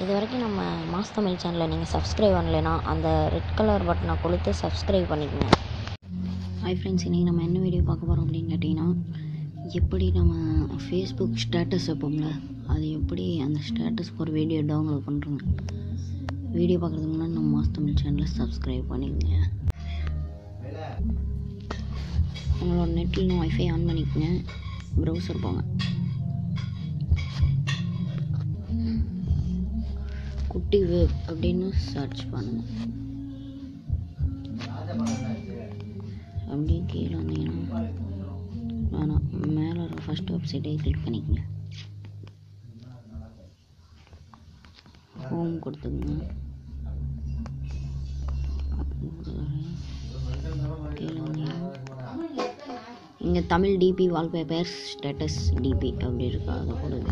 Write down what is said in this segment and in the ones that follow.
இது வரைக்கும் நம்ம மாஸ் தமிழ் சேனலை நீங்கள் சப்ஸ்கிரைப் பண்ணலைன்னா அந்த ரெட் கலர் பட்டனை கொளுத்து சப்ஸ்கிரைப் பண்ணிக்கோங்க ஹாய் ஃப்ரெண்ட்ஸ் இன்றைக்கி நம்ம என்ன வீடியோ பார்க்க போகிறோம் அப்படின்னு கேட்டிங்கன்னா எப்படி நம்ம ஃபேஸ்புக் ஸ்டேட்டஸ் வைப்போம்ல அது எப்படி அந்த ஸ்டேட்டஸ் ஒரு வீடியோ டவுன்லோட் பண்ணுறோங்க வீடியோ பார்க்குறதுக்கு முன்னாடி நம்ம மாஸ் தமிழ் சேனலை சப்ஸ்கிரைப் பண்ணிக்கோங்க உங்களோட நெட்டில் ஒய்ஃபை ஆன் பண்ணிக்கோங்க ப்ரௌசர் போங்க குட்டி வெப் அப்படின்னு சர்ச் பண்ணுங்க அப்படியே கீழே வந்தீங்கன்னா வேணாம் மேலே இருக்க ஃபஸ்ட் வெப்சைட்டே கிளிக் பண்ணிக்கங்க ஹோம் கொடுத்துக்குங்க கீழே வந்தீங்கன்னா இங்கே Tamil DP wallpapers status DP அப்படி இருக்கு அதை கொடுங்க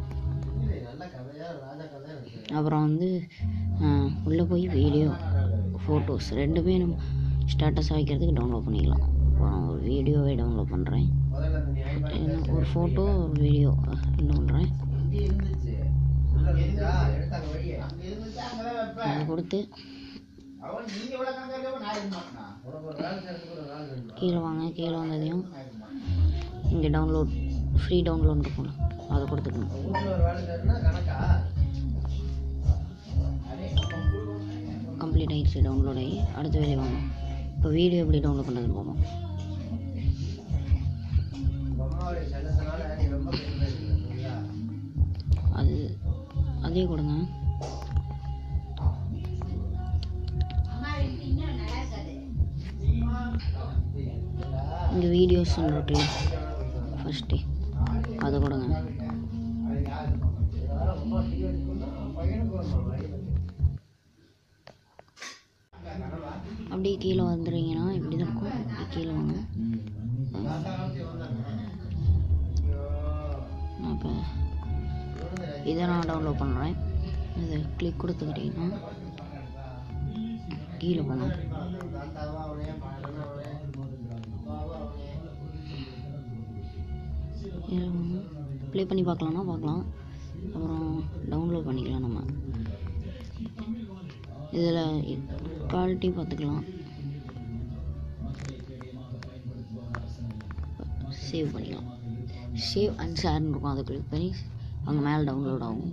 அப்புறம் வந்து உள்ளே போய் வீடியோ ஃபோட்டோஸ் ரெண்டுமே நம்ம ஸ்டேட்டஸ் வைக்கிறதுக்கு டவுன்லோட் பண்ணிக்கலாம் அப்புறம் ஒரு வீடியோவே டவுன்லோட் பண்ணுறேன் ஒரு ஃபோட்டோ ஒரு வீடியோ என்ன பண்ணுறேன் அதை கொடுத்து கீழே வாங்க கீழே வந்ததையும் இங்கே டவுன்லோட் ஃப்ரீ டவுன்லோட் இருக்கும்ல அதை கொடுத்துக்கணும் கம்ப்ளீட் ஆகிடுச்சு டவுன்லோட் ஆகி அடுத்த வேலையை வாங்க இப்போ வீடியோ எப்படி டவுன்லோட் பண்ணுறதுன்னு போவோம் அது அதே கொடுங்க இங்கே வீடியோஸ் இருக்குல்ல ஃபஸ்ட்டு அதை கொடுங்க அப்படியே கீழே வந்துடுறீங்கன்னா இப்படி தான் இருக்கும் இப்படி கீழே வாங்க நான் இப்போ இதை நான் டவுன்லோட் பண்ணுறேன் இதை கிளிக் கொடுத்துக்கிட்டிங்கன்னா கீழே போங்க ப்ளே பண்ணி பார்க்கலான்னா பார்க்கலாம் அப்புறம் டவுன்லோட் பண்ணிக்கலாம் நம்ம இதில் குவாலிட்டி பார்த்துக்கலாம் சேவ் பண்ணிக்கலாம் சேவ் அண்ட் ஷேர்னு இருக்கும் அதை கிளிக் பண்ணி அங்கே மேலே டவுன்லோட் ஆகும்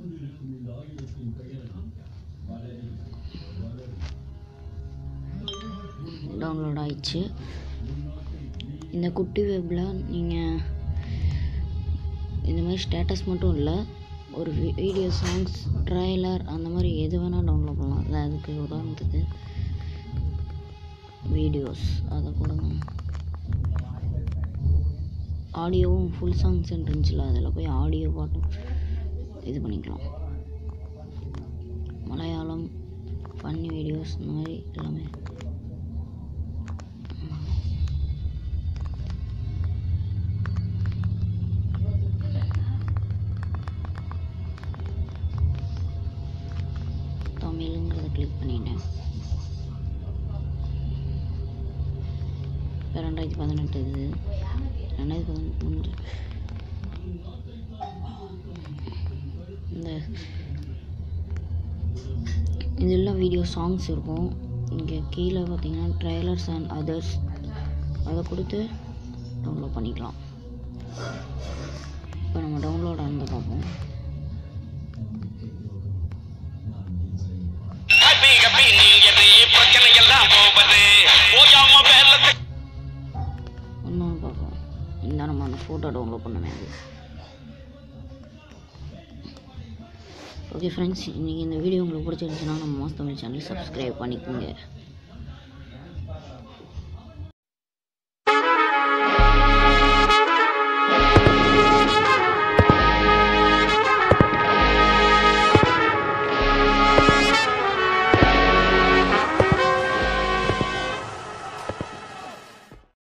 டவுன்லோட் ஆயிடுச்சு இந்த குட்டி வெப்பில் நீங்கள் இந்த மாதிரி ஸ்டேட்டஸ் மட்டும் இல்லை ஒரு வீடியோ சாங்ஸ் ட்ரைலர் அந்த மாதிரி எது வேணால் டவுன்லோட் பண்ணலாம் அது அதுக்கு உதாரணத்துக்கு வீடியோஸ் அதை கொடுங்க ஆடியோவும் ஃபுல் சாங்ஸ் இருந்துச்சுல அதில் போய் ஆடியோ பாட்டும் இது பண்ணிக்கலாம் மலையாளம் ஃபன்னி வீடியோஸ் இந்த மாதிரி எல்லாமே தமிழுங்கிறத கிளிக் பண்ணிட்டேன் இப்போ ரெண்டாயிரத்தி பதினெட்டு இது ரெண்டாயிரத்தி பதினெட்டு முடிஞ்சு இந்த இதெல்லாம் வீடியோ சாங்ஸ் இருக்கும் இங்கே கீழே பார்த்தீங்கன்னா ட்ரைலர்ஸ் அண்ட் அதர்ஸ் அதை கொடுத்து டவுன்லோட் பண்ணிக்கலாம் இப்போ நம்ம டவுன்லோட் ஆனதை பார்ப்போம் ஹாப்பி ஹாப்பி நீங்கிறது பிரச்சனை எல்லாம் போவது ஓயாம வேலை இன்னொன்று பார்ப்போம் இந்த நம்ம அந்த ஃபோட்டோ டவுன்லோட் பண்ணவே அது ஓகே ஃப்ரெண்ட்ஸ் இன்றைக்கி இந்த வீடியோ உங்களுக்கு பிடிச்சிருந்துச்சுன்னா நம்ம மாஸ் தமிழ் சேனல் சப்ஸ்கிரைப் பண்ணிக்கோங்க